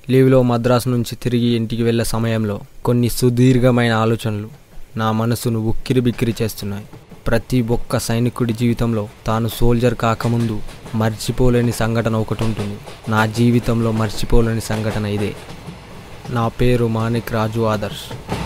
లీవ్లో మద్రాసు నుంచి తిరిగి ఇంటికి వెళ్ళే సమయంలో కొన్ని సుదీర్ఘమైన ఆలోచనలు నా మనసును ఉక్కిరి బిక్కిరి చేస్తున్నాయి ప్రతి ఒక్క సైనికుడి జీవితంలో తాను సోల్జర్ కాకముందు మర్చిపోలేని సంఘటన ఒకటి ఉంటుంది నా జీవితంలో మర్చిపోలేని సంఘటన ఇదే నా పేరు మాణిక్ రాజు ఆదర్శ్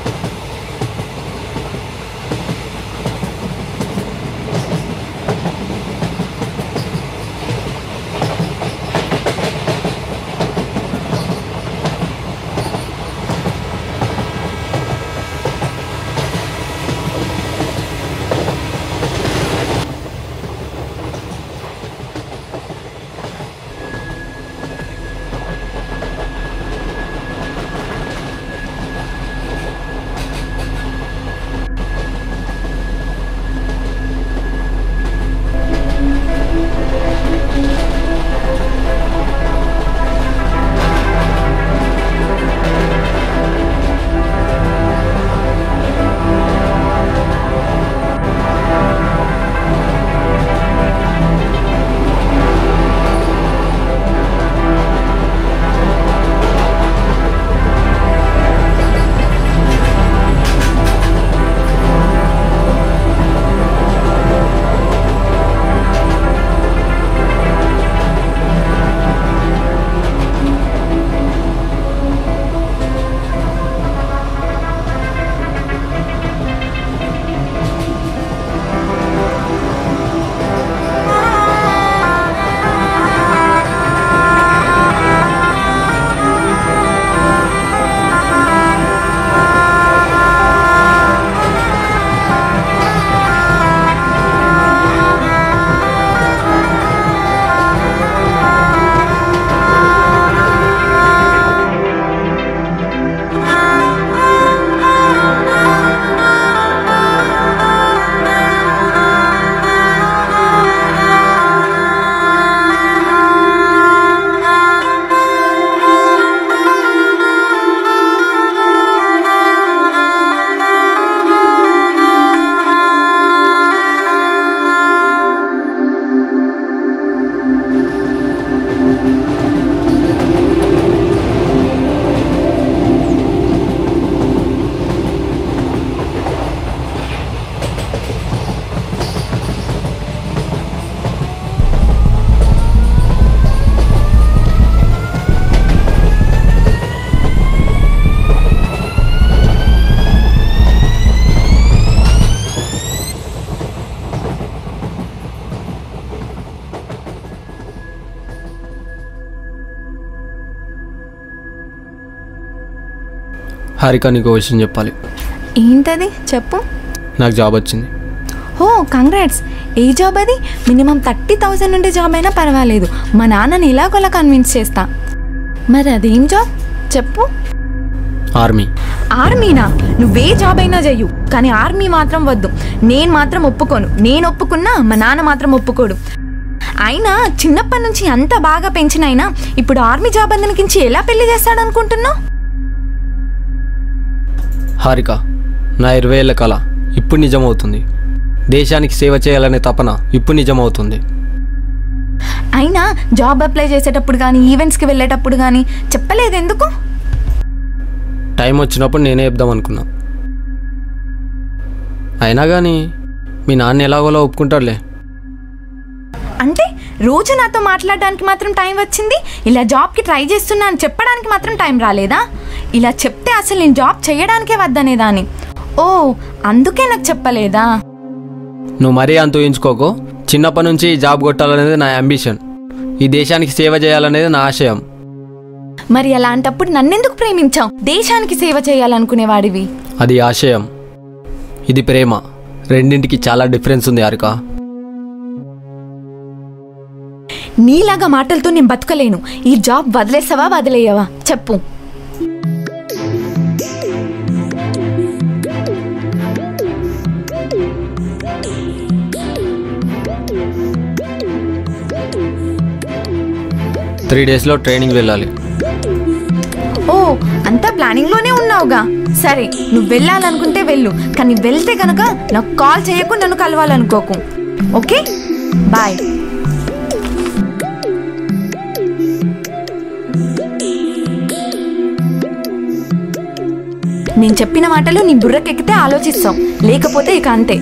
హారిక నీకు ఓ విషయం చెప్పాలి ఏంటది చెప్పు నాకు జాబ్ వచ్చింది ఓ కంగ్రాట్స్ ఏ జాబ్ అది మినిమం థర్టీ థౌజండ్ ఉండే జాబ్ అయినా పర్వాలేదు మా నాన్నని ఇలాగోలా కన్విన్స్ చేస్తా మరి అదేం జాబ్ చెప్పు ఆర్మీ ఆర్మీనా నువ్వే జాబ్ అయినా చెయ్యు కానీ ఆర్మీ మాత్రం వద్దు నేను మాత్రం ఒప్పుకోను నేను ఒప్పుకున్నా మా నాన్న మాత్రం ఒప్పుకోడు అయినా చిన్నప్పటి నుంచి అంత బాగా పెంచిన అయినా ఇప్పుడు ఆర్మీ జాబ్ అందనికించి ఎలా పెళ్లి చేస్తాడు అనుకుంటున్నావు హారిక నా ఇరవై ఏళ్ళ కళ ఇప్పుడు నిజమవుతుంది దేశానికి సేవ చేయాలనే తపన ఇప్పుడు నిజమవుతుంది అయినా జాబ్ అప్లై చేసేటప్పుడు కానీ ఈవెంట్స్కి వెళ్ళేటప్పుడు కానీ చెప్పలేదు ఎందుకు టైం వచ్చినప్పుడు నేనే చెప్దాం అనుకున్నా అయినా కానీ మీ నాన్న ఎలాగోలా ఒప్పుకుంటాడులే అంటే రోజు నాతో మాట్లాడడానికి మాత్రం టైం వచ్చింది ఇలా జాబ్కి ట్రై చేస్తున్నా అని చెప్పడానికి మాత్రం టైం రాలేదా ఇలా చెప్తే అసలు నేను జాబ్ చేయడానికే వద్దనేదాన్ని ఓ అందుకే నాకు చెప్పలేదా నువ్వు మరీ అంత ఊహించుకోకు చిన్నప్పటి నుంచి జాబ్ కొట్టాలనేది నా అంబిషన్ ఈ దేశానికి సేవ చేయాలనేది నా ఆశయం మరి అలాంటప్పుడు నన్నెందుకు ప్రేమించావు దేశానికి సేవ చేయాలనుకునేవాడివి అది ఆశయం ఇది ప్రేమ రెండింటికి చాలా డిఫరెన్స్ ఉంది హారిక నీలాగా మాటలతో నేను బతకలేను ఈ జాబ్ వదిలేసావా వదిలేయవా చెప్పు త్రీ డేస్లో ట్రైనింగ్ వెళ్ళాలి ఓ అంతా ప్లానింగ్ లోనే ఉన్నావుగా సరే నువ్వు వెళ్ళాలనుకుంటే వెళ్ళు కానీ వెళ్తే గనక నాకు కాల్ చేయకు నన్ను కలవాలనుకోకు ఓకే బాయ్ నేను చెప్పిన మాటలు నీ బుర్రకెక్కితే ఆలోచిస్తావు లేకపోతే ఇక అంతే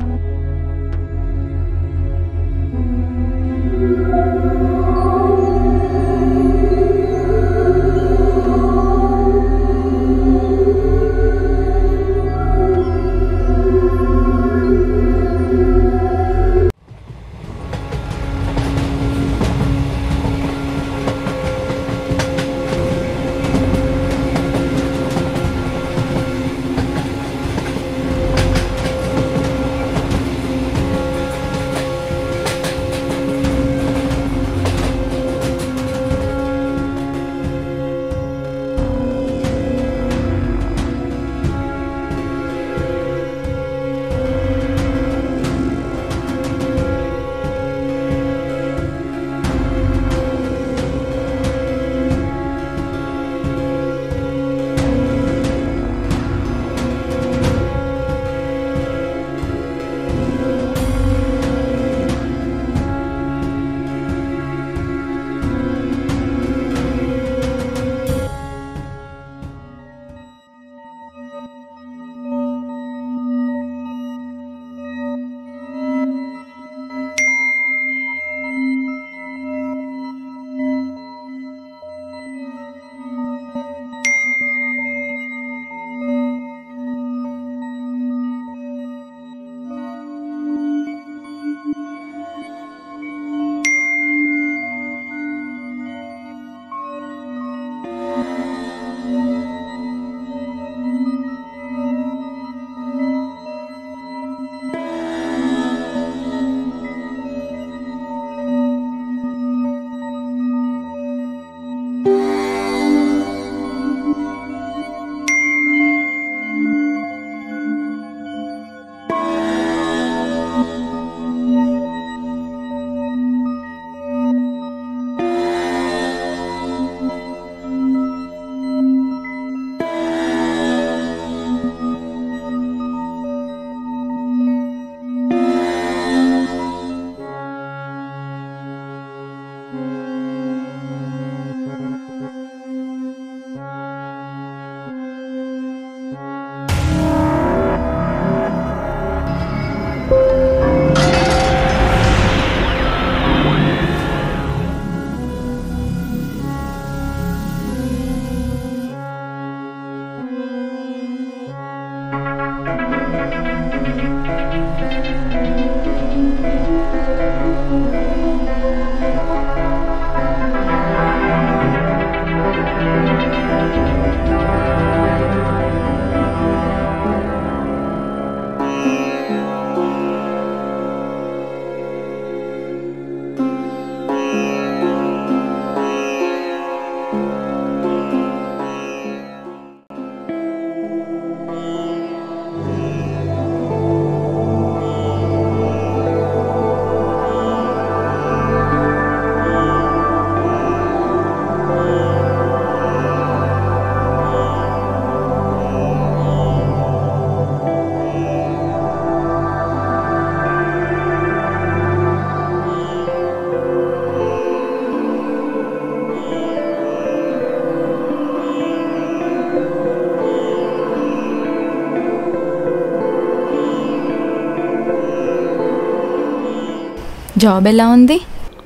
జాబ్ ఎలా ఉంది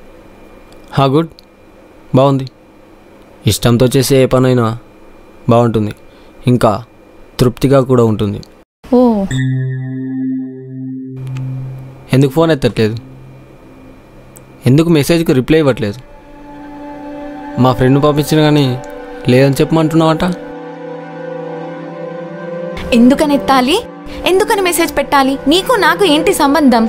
హా గుడ్ బాగుంది ఇష్టంతో చేసే ఏ పనైనా బాగుంటుంది ఇంకా తృప్తిగా కూడా ఉంటుంది ఓ ఎందుకు ఫోన్ ఎత్తట్లేదు ఎందుకు మెసేజ్కి రిప్లై ఇవ్వట్లేదు మా ఫ్రెండ్ పంపించిన కానీ లేదని చెప్పమంటున్నావట ఎందుకని ఎత్తాలి ఎందుకని మెసేజ్ పెట్టాలి నీకు నాకు ఏంటి సంబంధం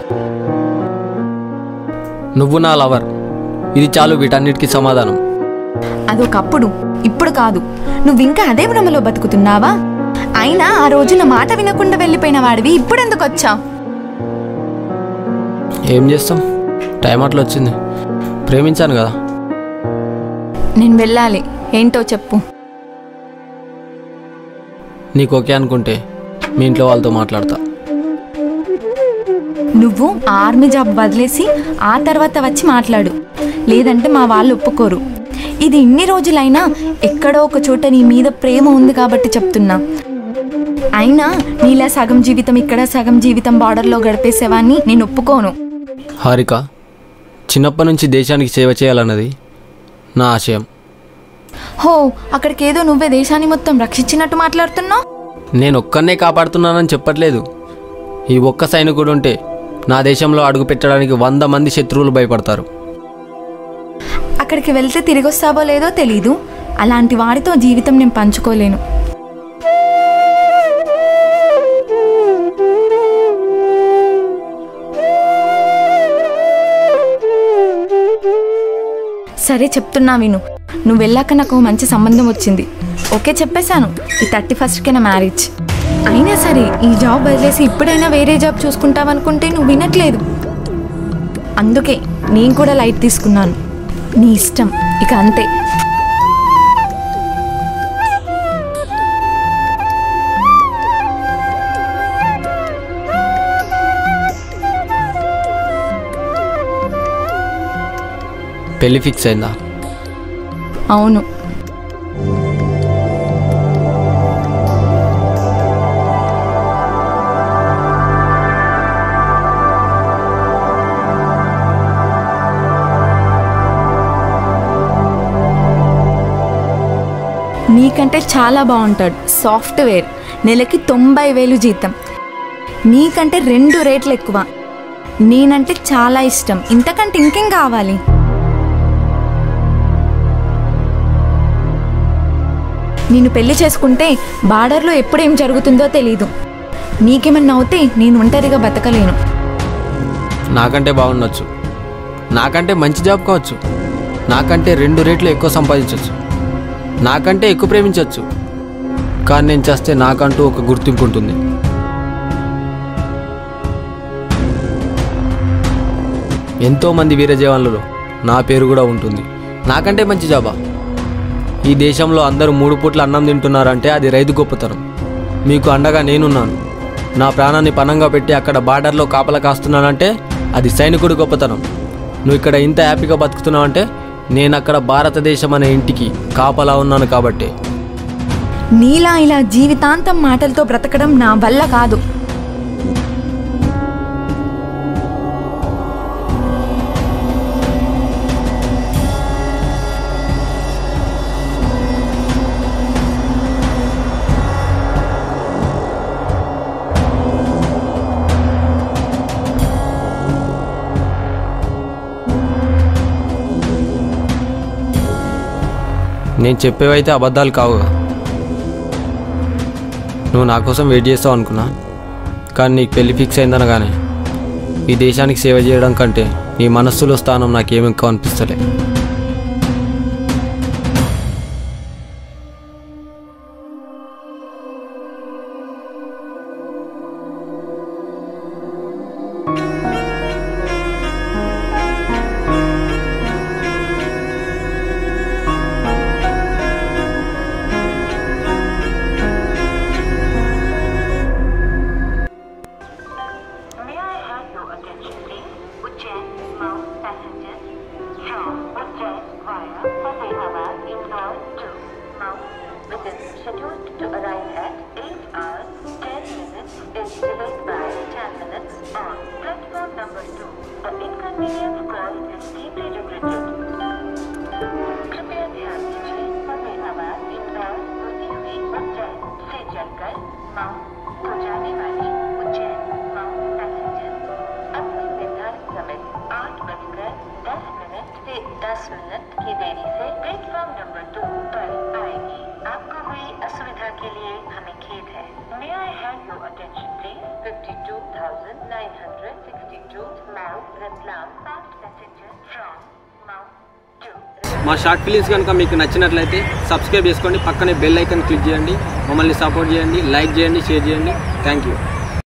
నువ్వు నా లవర్ ఇది చాలు వీటన్నిటికీ సమాధానం అదొకప్పుడు ఇప్పుడు కాదు నువ్వు ఇంకా అదే భ్రమలో బతుకుతున్నావా అయినా ఆ రోజున మాట వినకుండా వెళ్ళిపోయిన వాడివి ఇప్పుడు ఎందుకు వచ్చావు ఏం చేస్తాం టైం అట్లా వచ్చింది ప్రేమించాను కదా నేను వెళ్ళాలి ఏంటో చెప్పు నీకు ఓకే అనుకుంటే మీ ఇంట్లో వాళ్ళతో మాట్లాడతా నువ్వు ఆ ఆర్మీ జాబ్ వదిలేసి ఆ తర్వాత వచ్చి మాట్లాడు లేదంటే మా వాళ్ళు ఒప్పుకోరు ఇది ఇన్ని రోజులైనా ఎక్కడో ఒక చోట నీ మీద ప్రేమ ఉంది కాబట్టి చెప్తున్నా అయినా నీలా సగం జీవితం ఇక్కడ సగం జీవితం బార్డర్లో గడిపేసేవాన్ని నేను ఒప్పుకోను హారిక చిన్నప్పటి నుంచి దేశానికి సేవ చేయాలన్నది నా ఆశయం హో అక్కడికేదో నువ్వే దేశాన్ని మొత్తం రక్షించినట్టు మాట్లాడుతున్నావు నేను ఒక్కనే కాపాడుతున్నానని చెప్పట్లేదు ఈ ఒక్క సైనికుడు ఉంటే నా దేశంలో అడుగు పెట్టడానికి వంద మంది శత్రువులు భయపడతారు అక్కడికి వెళ్తే తిరిగి వస్తావో లేదో తెలీదు అలాంటి వాడితో జీవితం నేను పంచుకోలేను సరే చెప్తున్నా విను నువ్వు వెళ్ళాక నాకు మంచి సంబంధం వచ్చింది ఓకే చెప్పేశాను ఈ థర్టీ ఫస్ట్కే నా మ్యారేజ్ అయినా సరే ఈ జాబ్ వదిలేసి ఇప్పుడైనా వేరే జాబ్ చూసుకుంటావనుకుంటే నువ్వు వినట్లేదు అందుకే నేను కూడా లైట్ తీసుకున్నాను నీ ఇష్టం ఇక అంతే పెళ్లి ఫిక్స్ అయిందా అవును నీకంటే చాలా బాగుంటాడు సాఫ్ట్వేర్ నెలకి తొంభై వేలు జీతం నీకంటే రెండు రేట్లు ఎక్కువ నేనంటే చాలా ఇష్టం ఇంతకంటే ఇంకేం కావాలి నిన్ను పెళ్లి చేసుకుంటే బార్డర్లో ఎప్పుడేం జరుగుతుందో తెలీదు నీకేమన్నా అవుతే నేను ఒంటరిగా బతకలేను నాకంటే బాగుండొచ్చు నాకంటే మంచి జాబ్ కావచ్చు నాకంటే రెండు రేట్లు ఎక్కువ సంపాదించవచ్చు నాకంటే ఎక్కువ ప్రేమించవచ్చు కానీ నేను చేస్తే నాకంటూ ఒక గుర్తింపు ఉంటుంది ఎంతోమంది వీర జవాన్లలో నా పేరు కూడా ఉంటుంది నాకంటే మంచి జాబా ఈ దేశంలో అందరూ మూడు పూట్ల అన్నం తింటున్నారంటే అది రైతు గొప్పతనం మీకు అండగా నేనున్నాను నా ప్రాణాన్ని పణంగా పెట్టి అక్కడ బార్డర్లో కాపలా కాస్తున్నానంటే అది సైనికుడి గొప్పతనం నువ్వు ఇక్కడ ఇంత హ్యాపీగా బతుకుతున్నావంటే నేను అక్కడ భారతదేశం అనే ఇంటికి కాపలా ఉన్నాను కాబట్టే నీలా ఇలా జీవితాంతం మాటలతో బ్రతకడం నా వల్ల కాదు నేను చెప్పేవైతే అబద్ధాలు కావుగా నువ్వు నా కోసం వెయిట్ చేస్తావు అనుకున్నా కానీ నీకు పెళ్లి ఫిక్స్ అయిందనగానే ఈ దేశానికి సేవ చేయడం కంటే నీ మనస్సులో స్థానం నాకేమి ఎక్కువ అనిపిస్తలే May I have your attention, please? Ujjain Mount passengers from Ujjain via Fatehabad, Indore to Mount, which is scheduled to arrive at 8 hours 10 minutes, is delayed by 10 minutes on platform number 2. The inconvenience caused is deeply regretted. कृपया ध्यान दीजिए फतेहाबाद इंदौर होती हुई उज्जैन से चलकर mount को जाने वाली उज्जैन माउंट पैसेंजर अपने निर्धारित समय आठ बजकर दस मिनट से दस मिनट की देरी से प्लेटफॉर्म नंबर दो पर आएगी आपको हुई असुविधा के लिए हमें खेद है may I have your attention please fifty two thousand nine hundred sixty two Mhow Ratlam fast passenger from Mhow to మా షార్ట్ ఫిలిమ్స్ కనుక మీకు నచ్చినట్లయితే సబ్స్క్రైబ్ చేసుకోండి పక్కనే బెల్ ఐకన్ క్లిక్ చేయండి మమ్మల్ని సపోర్ట్ చేయండి లైక్ చేయండి షేర్ చేయండి థ్యాంక్ యూ